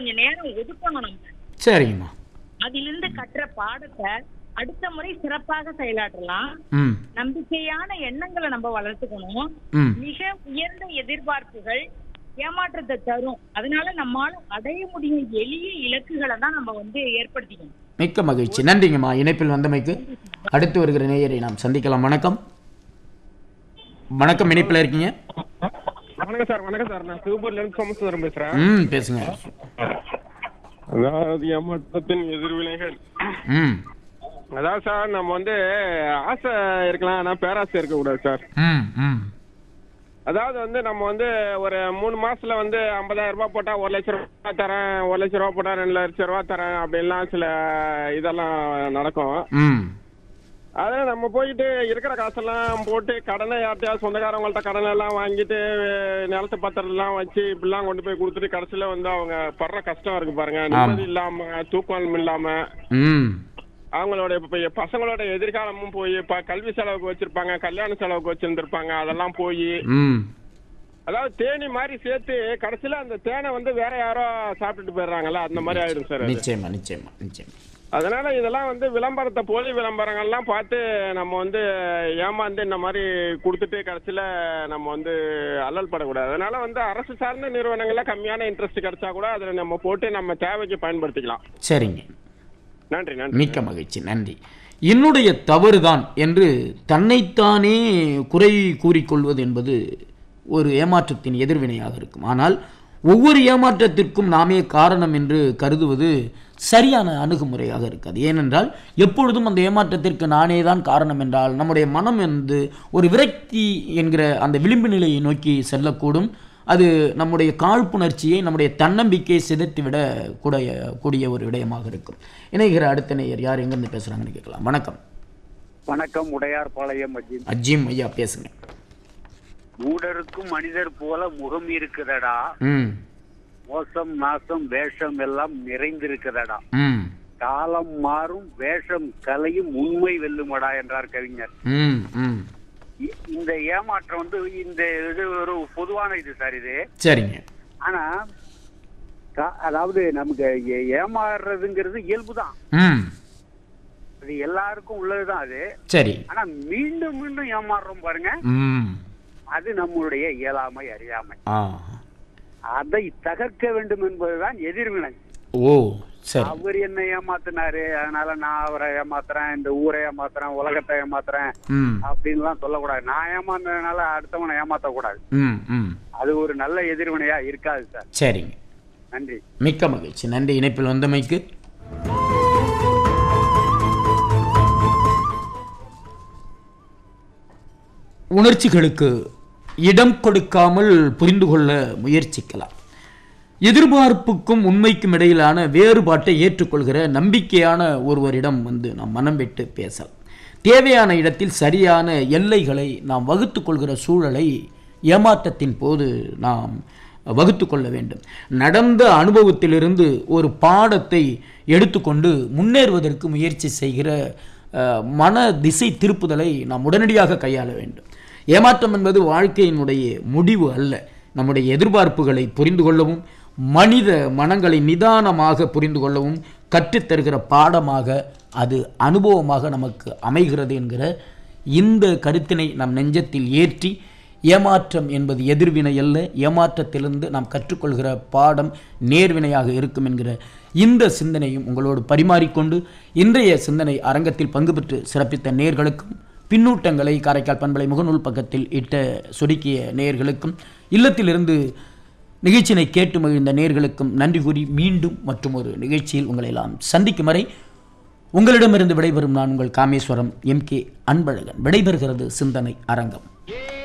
கொஞ்சம் நேரம் ஒதுக்கணும் நம்ம சரிங்கம்மா அதிலிருந்து கற்ற பாடத்தை அடுத்த முறை சிறப்பாக செயலாற்றலாம் ம் நம்பிக்கையான எண்ணங்களை நம்ம வளர்த்துக்கணும் ம் மிக உயர்ந்த எதிர்பார்ப்புகள் ஏமாற்றத்தை தரும் அதனால நம்மால அடைய முடியும் எளிய இலக்குகளை தான் நம்ம வந்து ஏற்படுத்திக்கணும் மிக்க மகிழ்ச்சி நன்றிங்கம்மா இணைப்பில் வந்தமைக்கு அடுத்து வருகிற நேயரை நாம் சந்திக்கலாம் வணக்கம் வணக்கம் இணைப்பில் இருக்கீங்க வணக்கம் சார் வணக்கம் சார் நான் சிவபூர்ல இருந்து சோமசுந்தரம் பேசுறேன் ம் பேசுங்க அதாவது ஏமாற்றத்தின் எதிர்வினைகள் ம் அதாவது சார் நம்ம வந்து ஆசை இருக்கலாம் ஆனா பேராசை இருக்க கூடாது சார் ம் ம் அதாவது வந்து நம்ம வந்து ஒரு மூணு மாசத்துல வந்து ஐம்பதாயிரம் ரூபாய் போட்டா ஒரு லட்சம் ரூபாய் தரேன் ஒரு லட்சம் ரூபாய் போட்டா ரெண்டு லட்சம் ரூபாய் தரேன் அப்படின்லாம் சில இதெல்லாம் நடக்கும் ம் அதான் நம்ம போயிட்டு இருக்கிற காசெல்லாம் போட்டு கடனை யார்ட்டையாவது சொந்தக்காரவங்கள்ட்ட கடனை எல்லாம் வாங்கிட்டு நிலத்து பத்திரத்தெல்லாம் வச்சு இப்படிலாம் கொண்டு போய் கொடுத்துட்டு கடைசியில வந்து அவங்க படுற கஷ்டம் இருக்கு பாருங்க நிம்மதி இல்லாம தூக்கம் இல்லாம ம் அவங்களோட இப்ப பசங்களோட எதிர்காலமும் போய் இப்ப கல்வி செலவுக்கு வச்சிருப்பாங்க கல்யாண செலவுக்கு வச்சிருந்திருப்பாங்க அதெல்லாம் போய் ம் அதாவது தேனி மாதிரி சேர்த்து கடைசியில அந்த தேனை வந்து வேற யாரோ சாப்பிட்டுட்டு போயிடுறாங்கல்ல அந்த மாதிரி ஆயிடும் சார் அது. நிச்சயமா நிச்சயமா நிச்சயமா அதனால இதெல்லாம் வந்து விளம்பரத்தை போலி விளம்பரங்கள்லாம் பார்த்து நம்ம வந்து ஏமாந்து இந்த மாதிரி கொடுத்துட்டு கடைசியில நம்ம வந்து அல்லல் படக்கூடாது அதனால வந்து அரசு சார்ந்த நிறுவனங்கள்ல கம்மியான இன்ட்ரெஸ்ட் கிடைச்சா கூட அதுல நம்ம போட்டு நம்ம தேவைக்கு பயன்படுத்திக்கலாம் சரிங்க நன்றி நன்றி மிக்க மகிழ்ச்சி நன்றி என்னுடைய தவறுதான் என்று தன்னைத்தானே குறை கூறிக்கொள்வது என்பது ஒரு ஏமாற்றத்தின் எதிர்வினையாக இருக்கும் ஆனால் ஒவ்வொரு ஏமாற்றத்திற்கும் நாமே காரணம் என்று கருதுவது சரியான அணுகுமுறையாக இருக்காது ஏனென்றால் எப்பொழுதும் அந்த ஏமாற்றத்திற்கு நானே தான் காரணம் என்றால் நம்முடைய மனம் வந்து ஒரு விரக்தி என்கிற அந்த விளிம்பு நிலையை நோக்கி செல்லக்கூடும் அது நம்முடைய காழ்ப்புணர்ச்சியை நம்முடைய தன்னம்பிக்கையை சிதைத்துவிட கூடிய கூடிய ஒரு விடயமாக இருக்கும் இணைகிற அடுத்த நேயர் யார் எங்கேருந்து பேசுகிறாங்கன்னு கேட்கலாம் வணக்கம் வணக்கம் உடையார் பாளையம் அஜித் அஜீம் ஐயா பேசுங்க மூடருக்கும் மனிதர் போல முகம் இருக்குதடா ம் மோசம் நாசம் வேஷம் எல்லாம் நிறைந்திருக்குதடா ம் காலம் மாறும் வேஷம் கலையும் உண்மை வெல்லுமடா என்றார் கவிஞர் ம் ம் இ- இந்த ஏமாற்றம் வந்து இந்த இது ஒரு பொதுவான இது சார் இது சரிங்க ஆனா கா- அதாவது நமக்கு ஏ- ஏமாறுறதுங்கிறது இயல்புதான் ம் அது எல்லாருக்கும் உள்ளதுதான் அது சரி ஆனா மீண்டும் மீண்டும் ஏமாறுறோம் பாருங்க ம் அது நம்மளுடைய இயலாமை அறியாமை ஆ அதை தகர்க்க வேண்டும் என்பதுதான் எதிர்வினை ஓ சரி அவர் என்ன ஏமாத்தினாரு அதனால நான் அவரை ஏமாத்துறேன் இந்த ஊரை ஏமாத்துறேன் உலகத்தை ஏமாத்துறேன் ம் அப்படின்லாம் சொல்லக்கூடாது நான் ஏமாந்ததுனால அடுத்தவனை ஏமாத்த கூடாது ம் ம் அது ஒரு நல்ல எதிர்வினையா இருக்காது சார் சரிங்க நன்றி மிக்க மகிழ்ச்சி நன்றி இணைப்பில் வந்தமைக்கு உணர்ச்சிகளுக்கு இடம் கொடுக்காமல் புரிந்து கொள்ள முயற்சிக்கலாம் எதிர்பார்ப்புக்கும் உண்மைக்கும் இடையிலான வேறுபாட்டை ஏற்றுக்கொள்கிற நம்பிக்கையான ஒருவரிடம் வந்து நாம் மனம் விட்டு பேசலாம் தேவையான இடத்தில் சரியான எல்லைகளை நாம் வகுத்துக் கொள்கிற சூழலை ஏமாற்றத்தின் போது நாம் வகுத்து கொள்ள வேண்டும் நடந்த அனுபவத்திலிருந்து ஒரு பாடத்தை எடுத்துக்கொண்டு முன்னேறுவதற்கு முயற்சி செய்கிற அஹ், மன திசை திருப்புதலை நாம் உடனடியாக கையாள வேண்டும் ஏமாற்றம் என்பது வாழ்க்கையினுடைய முடிவு அல்ல நம்முடைய எதிர்பார்ப்புகளை புரிந்து கொள்ளவும் மனித மனங்களை நிதானமாக புரிந்து கொள்ளவும் கற்றுத்தருகிற பாடமாக அது அனுபவமாக நமக்கு அமைகிறது என்கிற இந்த கருத்தினை நம் நெஞ்சத்தில் ஏற்றி ஏமாற்றம் என்பது எதிர்வினை அல்ல ஏமாற்றத்திலிருந்து நாம் கற்றுக்கொள்கிற பாடம் நேர்வினையாக இருக்கும் என்கிற இந்த சிந்தனையும் உங்களோடு பரிமாறிக்கொண்டு இன்றைய சிந்தனை அரங்கத்தில் பங்கு பெற்று சிறப்பித்த நேர்களுக்கும் பின்னூட்டங்களை காரைக்கால் பண்பலை முகநூல் பக்கத்தில் இட்ட சொடுக்கிய நேயர்களுக்கும் இல்லத்திலிருந்து நிகழ்ச்சியினை கேட்டு மகிழ்ந்த நேர்களுக்கும் நன்றி கூறி மீண்டும் மற்றும் ஒரு நிகழ்ச்சியில் உங்களை எல்லாம் சந்திக்கும் வரை உங்களிடமிருந்து விடைபெறும் நான் உங்கள் காமேஸ்வரம் எம் கே அன்பழகன் விடைபெறுகிறது சிந்தனை அரங்கம்